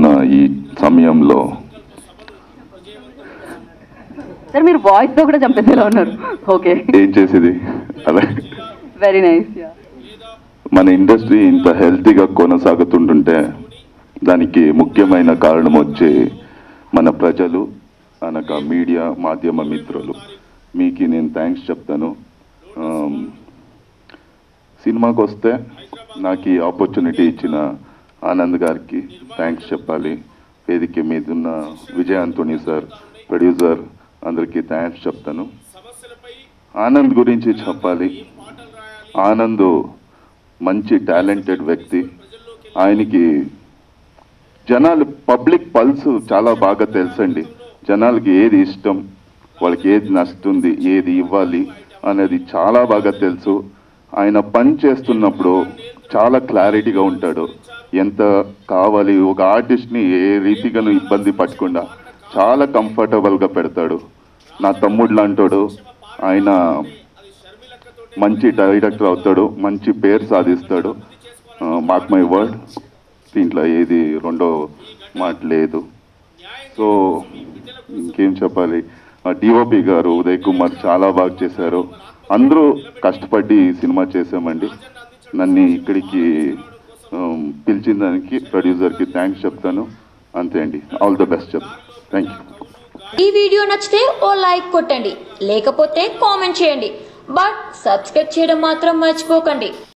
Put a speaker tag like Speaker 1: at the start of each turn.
Speaker 1: ఈ సమయంలో
Speaker 2: సార్ మీరు వాయిస్ తో కూడా చంపేసేలా ఉన్నారు ఓకే
Speaker 1: ఏం చేసేది అలా
Speaker 2: వెరీ నైస్
Speaker 1: మన ఇండస్ట్రీ ఇంత హెల్తీగా కొనసాగుతుంటుంటే దానికి ముఖ్యమైన కారణం వచ్చి మన ప్రజలు అనక మీడియా మాధ్యమ మిత్రులు మీకు నేను థ్యాంక్స్ చెప్తాను ఆమ్, సినిమాకి వస్తే నాకు ఈ ఆపర్చునిటీ ఇచ్చిన ఆనంద్ గారికి థ్యాంక్స్ చెప్పాలి వేదిక మీద ఉన్న విజయ్ ఆంటోనీ సార్ ప్రొడ్యూసర్ అందరికీ థ్యాంక్స్ చెప్తాను ఆనంద్ గురించి చెప్పాలి ఆనంద్ మంచి టాలెంటెడ్ వ్యక్తి ఆయనకి జనాలు పబ్లిక్ పల్స్ చాలా బాగా తెలుసండి జనాలకి ఏది ఇష్టం వాళ్ళకి ఏది నచ్చుతుంది ఏది ఇవ్వాలి అనేది చాలా బాగా తెలుసు ఆయన పని చేస్తున్నప్పుడు చాలా క్లారిటీగా ఉంటాడు ఎంత కావాలి ఒక ఆర్టిస్ట్ని ఏ రీతిగాను ఇబ్బంది పట్టకుండా చాలా కంఫర్టబుల్గా పెడతాడు నా తమ్ముడు లాంటాడు ఆయన మంచి డైరెక్టర్ అవుతాడు మంచి పేరు సాధిస్తాడు మార్క్ మై వర్డ్ దీంట్లో ఏది రెండో మాట లేదు సో ఇంకేం చెప్పాలి డిఓపి గారు ఉదయ్ కుమార్ చాలా బాగా చేశారు అందరూ కష్టపడి ఈ సినిమా చేసామండి నన్ను ఇక్కడికి um, పిలిచిన దానికి ప్రొడ్యూసర్కి థ్యాంక్స్ చెప్తాను అంతే అండి ఆల్ ద బెస్ట్ చెప్తాను థ్యాంక్ యూ
Speaker 3: ఈ వీడియో నచ్చితే ఓ లైక్ కొట్టండి లేకపోతే కామెంట్ చేయండి బట్ సబ్స్క్రైబ్ చేయడం మాత్రం మర్చిపోకండి